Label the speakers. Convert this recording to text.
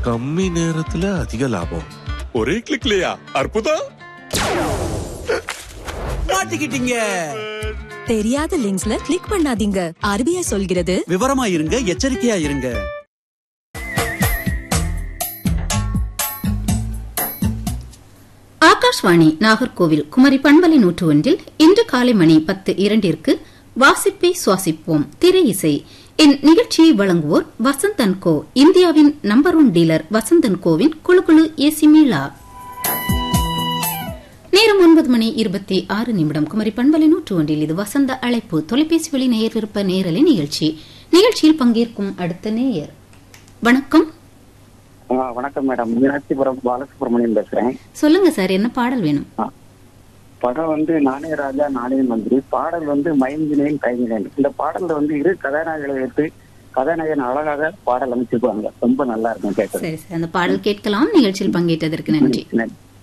Speaker 1: கம்மி நேரத்துல அதிக லாபம் ஒரே கிளிக்லயா அற்புதம்
Speaker 2: மாட்டிக்கிட்டீங்க
Speaker 3: தெரியாத லிங்க்ஸ்ல கிளிக் பண்ணாதீங்க ஆர்பிஐ சொல்கிறது
Speaker 2: விவரமா இருங்க எச்சரிக்கையா இருங்க
Speaker 4: ஆகாஷ்வாணி நாகர்கோவில் குமரி பண்பலை நூற்று ஒன்றில் இன்று காலை மணி பத்து இரண்டிற்கு வாசிப்பை சுவாசிப்போம் திரை இசை இந்நிகழ்ச்சியை வழங்குவோர் வசந்தன் கோ இந்தியாவின் நம்பர் ஒன் டீலர் வசந்தன் கோவின் குழு குழு ஏசி மீளா நேரம் ஒன்பது மணி இருபத்தி ஆறு நிமிடம் குமரி பண்பலை நூற்று ஒன்றில் இது வசந்த அழைப்பு தொலைபேசி வழி நேயர் விருப்ப நேரலை நிகழ்ச்சி நிகழ்ச்சியில் பங்கேற்கும் அடுத்த நேயர் வணக்கம்
Speaker 5: ஆ, வணக்கம் மேடம் மீனாட்சிபுரம் பாலசுப்ரமணியன் பேசுறேன்
Speaker 4: சொல்லுங்க சார் என்ன பாடல் வேணும்
Speaker 5: ஆ. படம் வந்து நானே ராஜா நானே மந்திரி பாடல் வந்து மயங்கினேன் கைங்கினேன் இந்த பாடல்ல வந்து இரு கதாநாயகர்களை எடுத்து கதாநாயகன் அழகாக பாடல் அமைச்சிருப்பாங்க ரொம்ப நல்லா இருக்கும் கேட்கறது
Speaker 4: சரி சார் அந்த பாடல் கேட்கலாம் நிகழ்ச்சியில் பங்கேற்றதற்கு நன்றி
Speaker 5: நன்றி